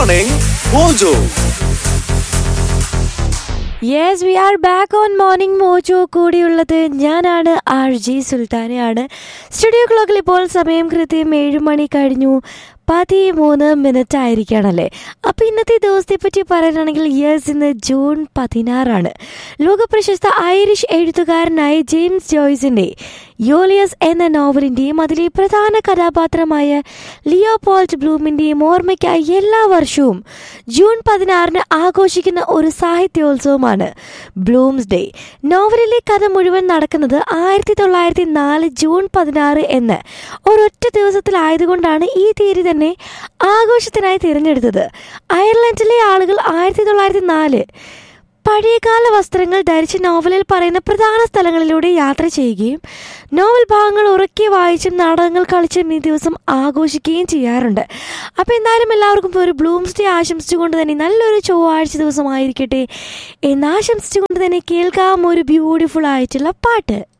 Morning Mojo. Yes we are back on morning mojo കൂടിയുള്ളത് ഞാനാണ് R G സുൽത്താനയാണ് studio ക്ലോക്കിൽ ഇപ്പോൾ സമയം കൃത്യം ഏഴ് മണി കഴിഞ്ഞു പതിമൂന്ന് മിനിറ്റ് ആയിരിക്കുകയാണല്ലേ അപ്പോൾ ഇന്നത്തെ ദിവസത്തെ പറ്റി പറയുകയാണെങ്കിൽ യെസ് ഇന്ന് ജൂൺ പതിനാറാണ് ലോകപ്രശസ്ത ഐറിഷ് എഴുത്തുകാരനായ ജെയിംസ് ജോയ്സിൻ്റെ യോലിയസ് എന്ന നോവലിൻ്റെയും അതിലെ പ്രധാന കഥാപാത്രമായ ലിയോ പോൾട്ട് ബ്ലൂമിൻ്റെയും ഓർമ്മയ്ക്കായി എല്ലാ വർഷവും ജൂൺ പതിനാറിന് ആഘോഷിക്കുന്ന ഒരു സാഹിത്യോത്സവമാണ് ബ്ലൂംസ് ഡേ നോവലിലെ കഥ മുഴുവൻ നടക്കുന്നത് ആയിരത്തി തൊള്ളായിരത്തി നാല് ജൂൺ പതിനാറ് എന്ന് ഒരൊറ്റ ദിവസത്തിലായതുകൊണ്ടാണ് ഈ തീയതി തന്നെ ആഘോഷത്തിനായി തിരഞ്ഞെടുത്തത് അയർലൻഡിലെ ആളുകൾ ആയിരത്തി തൊള്ളായിരത്തി നാല് പഴയകാല വസ്ത്രങ്ങൾ ധരിച്ച് നോവലിൽ പറയുന്ന പ്രധാന സ്ഥലങ്ങളിലൂടെ യാത്ര ചെയ്യുകയും നോവൽ ഭാഗങ്ങൾ ഉറക്കെ വായിച്ചും നാടകങ്ങൾ കളിച്ചും ഈ ദിവസം ആഘോഷിക്കുകയും ചെയ്യാറുണ്ട് അപ്പോൾ എന്തായാലും എല്ലാവർക്കും ഒരു ബ്ലൂംസ് ഡേ ആശംസിച്ചുകൊണ്ട് തന്നെ നല്ലൊരു ചൊവ്വാഴ്ച ദിവസമായിരിക്കട്ടെ എന്ന് ആശംസിച്ചുകൊണ്ട് തന്നെ കേൾക്കാം ഒരു ബ്യൂട്ടിഫുൾ ആയിട്ടുള്ള പാട്ട്